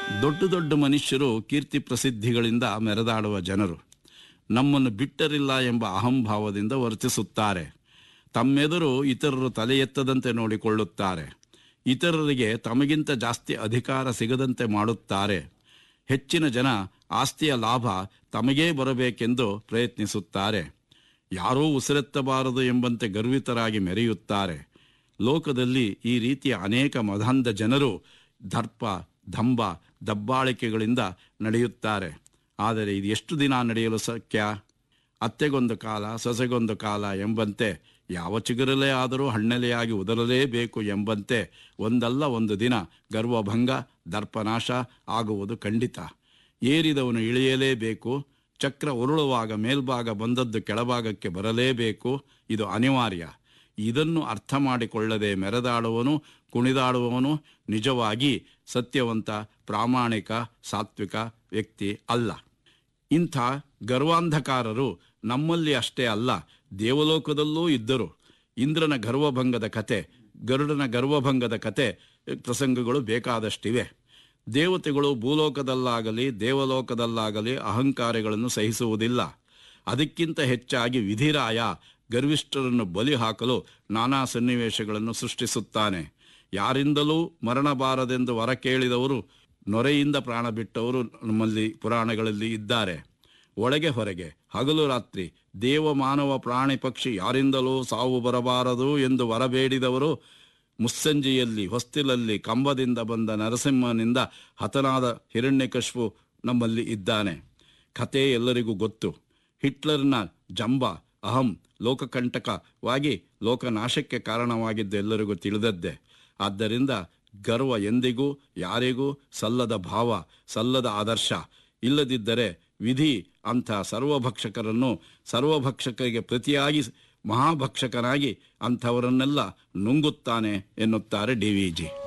ದೊಡ್ಡ ದೊಡ್ಡ ಮನುಷ್ಯರು ಕೀರ್ತಿ ಪ್ರಸಿದ್ಧಿಗಳಿಂದ ಮೆರೆದಾಡುವ ಜನರು ನಮ್ಮನ್ನು ಬಿಟ್ಟರಿಲ್ಲ ಎಂಬ ಅಹಂಭಾವದಿಂದ ವರ್ತಿಸುತ್ತಾರೆ ತಮ್ಮೆದುರು ಇತರರು ತಲೆ ಎತ್ತದಂತೆ ನೋಡಿಕೊಳ್ಳುತ್ತಾರೆ ಇತರರಿಗೆ ತಮಗಿಂತ ಜಾಸ್ತಿ ಅಧಿಕಾರ ಸಿಗದಂತೆ ಮಾಡುತ್ತಾರೆ ಹೆಚ್ಚಿನ ಜನ ಆಸ್ತಿಯ ಲಾಭ ತಮಗೇ ಬರಬೇಕೆಂದು ಪ್ರಯತ್ನಿಸುತ್ತಾರೆ ಯಾರೂ ಉಸಿರೆತ್ತಬಾರದು ಎಂಬಂತೆ ಗರ್ವಿತರಾಗಿ ಮೆರೆಯುತ್ತಾರೆ ಲೋಕದಲ್ಲಿ ಈ ರೀತಿಯ ಅನೇಕ ಮದಾಂಧ ಜನರು ದರ್ಪ ದಂಭ ದಬ್ಬಾಳಿಕೆಗಳಿಂದ ನಡೆಯುತ್ತಾರೆ ಆದರೆ ಇದು ಎಷ್ಟು ದಿನ ನಡೆಯಲು ಶಕ್ಯ ಅತ್ತೆಗೊಂದು ಕಾಲ ಸೊಸೆಗೊಂದು ಕಾಲ ಎಂಬಂತೆ ಯಾವ ಚಿಗುರಲೇ ಆದರೂ ಹಣ್ಣೆಲೆಯಾಗಿ ಉದರಲೇಬೇಕು ಎಂಬಂತೆ ಒಂದಲ್ಲ ಒಂದು ದಿನ ಗರ್ವಭಂಗ ದರ್ಪನಾಶ ಆಗುವುದು ಖಂಡಿತ ಏರಿದವನು ಇಳಿಯಲೇಬೇಕು ಚಕ್ರ ಉರುಳುವಾಗ ಮೇಲ್ಭಾಗ ಬಂದದ್ದು ಕೆಳಭಾಗಕ್ಕೆ ಬರಲೇಬೇಕು ಇದು ಅನಿವಾರ್ಯ ಇದನ್ನು ಅರ್ಥ ಮಾಡಿಕೊಳ್ಳದೆ ಮೆರೆದಾಡುವನು ಕುಣಿದಾಡುವವನು ನಿಜವಾಗಿ ಸತ್ಯವಂತ ಪ್ರಾಮಾಣಿಕ ಸಾತ್ವಿಕ ವ್ಯಕ್ತಿ ಅಲ್ಲ ಇಂಥ ಗರ್ವಾಂಧಕಾರರು ನಮ್ಮಲ್ಲಿ ಅಷ್ಟೇ ಅಲ್ಲ ದೇವಲೋಕದಲ್ಲೂ ಇದ್ದರು ಇಂದ್ರನ ಗರ್ವಭಂಗದ ಕತೆ ಗರುಡನ ಗರ್ವಭಂಗದ ಕತೆ ಪ್ರಸಂಗಗಳು ಬೇಕಾದಷ್ಟಿವೆ ದೇವತೆಗಳು ಭೂಲೋಕದಲ್ಲಾಗಲಿ ದೇವಲೋಕದಲ್ಲಾಗಲಿ ಅಹಂಕಾರಿಗಳನ್ನು ಸಹಿಸುವುದಿಲ್ಲ ಅದಕ್ಕಿಂತ ಹೆಚ್ಚಾಗಿ ವಿಧಿರಾಯ ಗರ್ವಿಷ್ಠರನ್ನು ಬಲಿ ಹಾಕಲು ನಾನಾ ಸನ್ನಿವೇಶಗಳನ್ನು ಸೃಷ್ಟಿಸುತ್ತಾನೆ ಯಾರಿಂದಲೂ ಮರಣ ಬಾರದೆಂದು ವರ ಕೇಳಿದವರು ನೊರೆಯಿಂದ ಪ್ರಾಣ ಬಿಟ್ಟವರು ನಮ್ಮಲ್ಲಿ ಪುರಾಣಗಳಲ್ಲಿ ಇದ್ದಾರೆ ಒಳಗೆ ಹೊರಗೆ ಹಗಲು ರಾತ್ರಿ ದೇವ ಮಾನವ ಪ್ರಾಣಿ ಪಕ್ಷಿ ಯಾರಿಂದಲೂ ಸಾವು ಬರಬಾರದು ಎಂದು ವರಬೇಡಿದವರು ಮುಸ್ಸಂಜೆಯಲ್ಲಿ ಹೊಸ್ತಿಲಲ್ಲಿ ಕಂಬದಿಂದ ಬಂದ ನರಸಿಂಹನಿಂದ ಹತನಾದ ಹಿರಣ್ಯಕಶ್ಪು ನಮ್ಮಲ್ಲಿ ಇದ್ದಾನೆ ಕತೆ ಎಲ್ಲರಿಗೂ ಗೊತ್ತು ಹಿಟ್ಲರ್ನ ಜಂಬ ಅಹಂ ಲೋಕಕಂಟಕವಾಗಿ ಲೋಕನಾಶಕ್ಕೆ ಕಾರಣವಾಗಿದ್ದು ಎಲ್ಲರಿಗೂ ತಿಳಿದದ್ದೇ ಆದ್ದರಿಂದ ಗರ್ವ ಎಂದಿಗೂ ಯಾರಿಗೂ ಸಲ್ಲದ ಭಾವ ಸಲ್ಲದ ಆದರ್ಶ ಇಲ್ಲದಿದ್ದರೆ ವಿಧಿ ಅಂಥ ಸರ್ವಭಕ್ಷಕರನ್ನು ಸರ್ವಭಕ್ಷಕರಿಗೆ ಪ್ರತಿಯಾಗಿ ಮಹಾಭಕ್ಷಕನಾಗಿ ಅಂಥವರನ್ನೆಲ್ಲ ನುಂಗುತ್ತಾನೆ ಎನ್ನುತ್ತಾರೆ ಡಿ ವಿ ಜಿ